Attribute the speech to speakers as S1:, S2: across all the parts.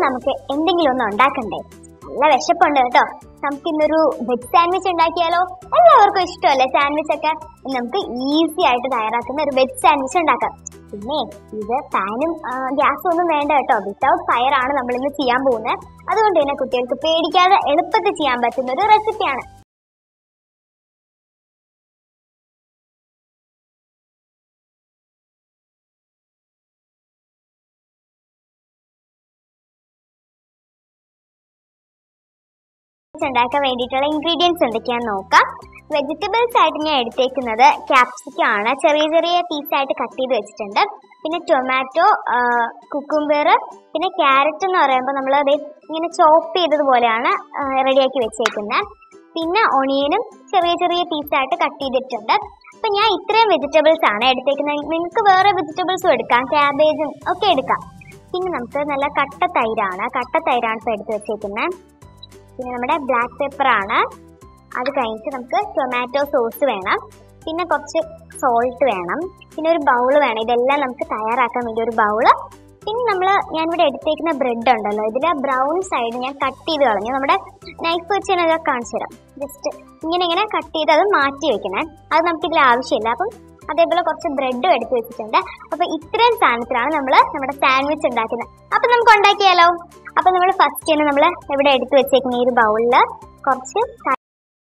S1: നമുക്ക് എന്തെങ്കിലും ഒന്ന് ഉണ്ടാക്കണ്ടേ നല്ല വിശപ്പുണ്ട് കേട്ടോ നമുക്ക് ഇന്നൊരു വെജ് സാൻഡ്വിച്ച് ഉണ്ടാക്കിയാലോ എല്ലാവർക്കും ഇഷ്ടമല്ലേ സാൻഡ്വിച്ച് ഒക്കെ ഇന്ന് നമുക്ക് ഈസി ആയിട്ട് തയ്യാറാക്കുന്ന ഒരു വെജ് സാൻഡ്വിച്ച് ഉണ്ടാക്കാം പിന്നെ ഇത് പാനും ഗ്യാസും ഒന്നും വേണ്ട കേട്ടോ വിത്തൗട്ട് ഫയർ ആണ് നമ്മൾ ഇന്ന് ചെയ്യാൻ പോകുന്നത് അതുകൊണ്ട് തന്നെ കുട്ടികൾക്ക് പേടിക്കാതെ എളുപ്പത്തിൽ ചെയ്യാൻ പറ്റുന്ന ഒരു റെസിപ്പിയാണ് ഉണ്ടാക്കാൻ വേണ്ടിയിട്ടുള്ള ഇൻഗ്രീഡിയൻസ് എന്തൊക്കെയാണെന്ന് നോക്കാം വെജിറ്റബിൾസ് ആയിട്ട് ഞാൻ എടുത്തേക്കുന്നത് ക്യാപ്സിക്കം ആണ് ചെറിയ ചെറിയ പീസായിട്ട് കട്ട് ചെയ്ത് വെച്ചിട്ടുണ്ട് പിന്നെ ടൊമാറ്റോ കുക്കുംബർ പിന്നെ ക്യാരറ്റ് എന്ന് പറയുമ്പോൾ നമ്മൾ അത് ഇങ്ങനെ ചോപ്പ് ചെയ്തതുപോലെയാണ് റെഡിയാക്കി വെച്ചേക്കുന്നത് പിന്നെ ഒണിയനും ചെറിയ ചെറിയ പീസായിട്ട് കട്ട് ചെയ്തിട്ടുണ്ട് അപ്പൊ ഞാൻ ഇത്രയും വെജിറ്റബിൾസ് ആണ് എടുത്തേക്കുന്നത് നിങ്ങൾക്ക് വേറെ വെജിറ്റബിൾസും എടുക്കാം ക്യാബേജും ഒക്കെ എടുക്കാം പിന്നെ നമുക്ക് നല്ല കട്ട തൈരാണ് കട്ട തൈരാണ് ഇപ്പോൾ എടുത്ത് വെച്ചേക്കുന്നത് പിന്നെ നമ്മുടെ ബ്ലാക്ക് പെപ്പർ ആണ് അത് കഴിഞ്ഞിട്ട് നമുക്ക് ടൊമാറ്റോ സോസ് വേണം പിന്നെ കുറച്ച് സോൾട്ട് വേണം പിന്നെ ഒരു ബൗൾ വേണം ഇതെല്ലാം നമുക്ക് തയ്യാറാക്കാൻ വേണ്ടി ഒരു ബൗള് പിന്നെ നമ്മൾ ഞാനിവിടെ എടുത്തേക്കുന്ന ബ്രെഡ് ഉണ്ടല്ലോ ഇതിലെ ബ്രൗൺ സൈഡ് ഞാൻ കട്ട് ചെയ്ത് കളഞ്ഞു നമ്മുടെ നൈഫ് വെച്ച് ഞാൻ അതൊക്കെ കാണിച്ചു തരാം ജസ്റ്റ് ഇങ്ങനെ ഇങ്ങനെ കട്ട് ചെയ്ത് അത് മാറ്റി വെക്കണേ അത് നമുക്കിതിൽ ആവശ്യമില്ല അപ്പം അതേപോലെ കുറച്ച് ബ്രെഡും എടുത്ത് വെച്ചിട്ടുണ്ട് അപ്പൊ ഇത്രയും സാധനത്തിലാണ് നമ്മൾ നമ്മുടെ സാൻഡ്വിച്ച് ഉണ്ടാക്കുന്നത് അപ്പൊ നമുക്ക് ഉണ്ടാക്കിയാലോ അപ്പൊ നമ്മൾ ഫസ്റ്റ് തന്നെ നമ്മൾ ഇവിടെ എടുത്ത് വെച്ചേക്കുന്ന ഈ ഒരു ബൗളിൽ കുറച്ച് ത-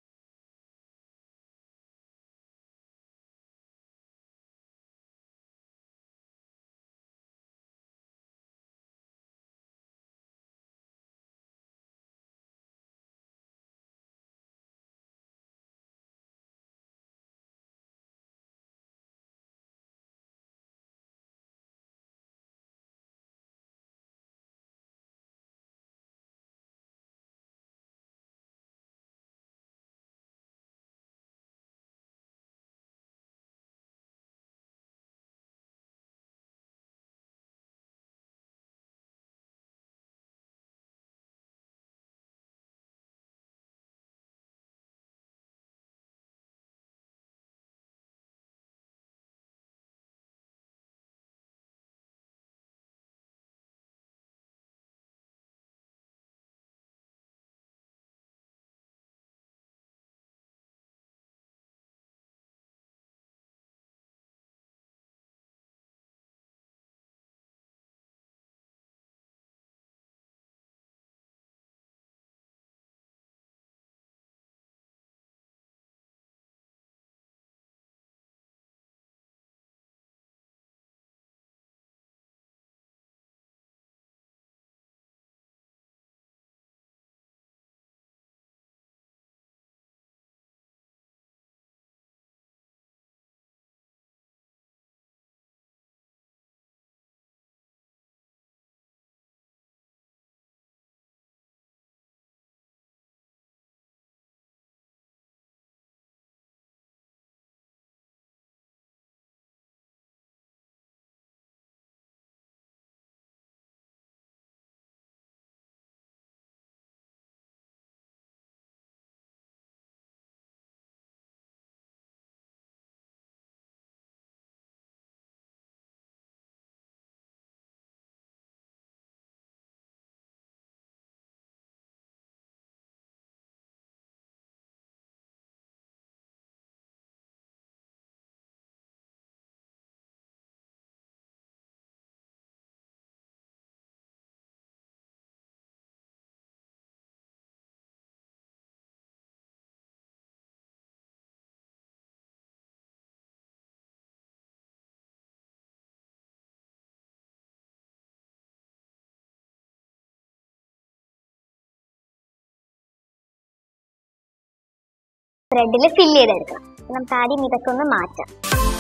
S1: ബ്രെഡിൽ ഫില്ല് ചെയ്തെടുക്കണം നമുക്ക് ആദ്യം ഇതൊക്കെ ഒന്ന് മാറ്റാം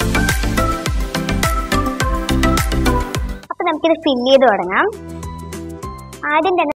S1: അപ്പൊ നമുക്കിത് ഫില്ല് ചെയ്ത് തുടങ്ങാം ആദ്യം തന്നെ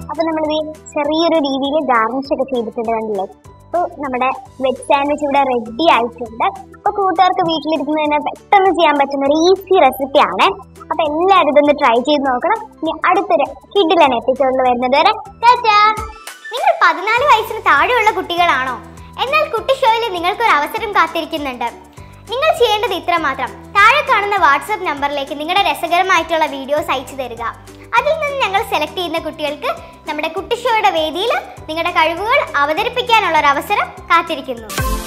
S1: അപ്പൊ നമ്മൾ ഈ ചെറിയൊരു രീതിയിൽ ഗാർണിഷ് ഒക്കെ ചെയ്തിട്ടുണ്ട് കണ്ടില്ലേ അപ്പോൾ നമ്മുടെ വെജ് സാൻഡ്വിച്ച് ഇവിടെ റെഡി ആയിട്ടുണ്ട് അപ്പോൾ കൂട്ടുകാർക്ക് വീട്ടിലിരുന്ന് തന്നെ പെട്ടെന്ന് ചെയ്യാൻ പറ്റുന്ന ഒരു ഈസി റെസിപ്പിയാണ് അപ്പൊ എല്ലാവരും ഇതൊന്ന് ട്രൈ ചെയ്ത് നോക്കണം ഇനി അടുത്തൊരു കിഡിലൻ എപ്പിസോഡിൽ വരുന്നത് വരെ ടാറ്റാ
S2: നിങ്ങൾ പതിനാല് വയസ്സിന് താഴെയുള്ള കുട്ടികളാണോ എന്നാൽ കുട്ടി ഷോയിൽ നിങ്ങൾക്കൊരു അവസരം കാത്തിരിക്കുന്നുണ്ട് നിങ്ങൾ ചെയ്യേണ്ടത് ഇത്ര മാത്രം താഴെ കാണുന്ന വാട്സപ്പ് നമ്പറിലേക്ക് നിങ്ങളുടെ രസകരമായിട്ടുള്ള വീഡിയോസ് അയച്ചു തരിക അതിൽ നിന്ന് ഞങ്ങൾ സെലക്ട് ചെയ്യുന്ന കുട്ടികൾക്ക് നമ്മുടെ കുട്ടി ഷോയുടെ വേദിയിൽ നിങ്ങളുടെ കഴിവുകൾ അവതരിപ്പിക്കാനുള്ള ഒരു അവസരം കാത്തിരിക്കുന്നു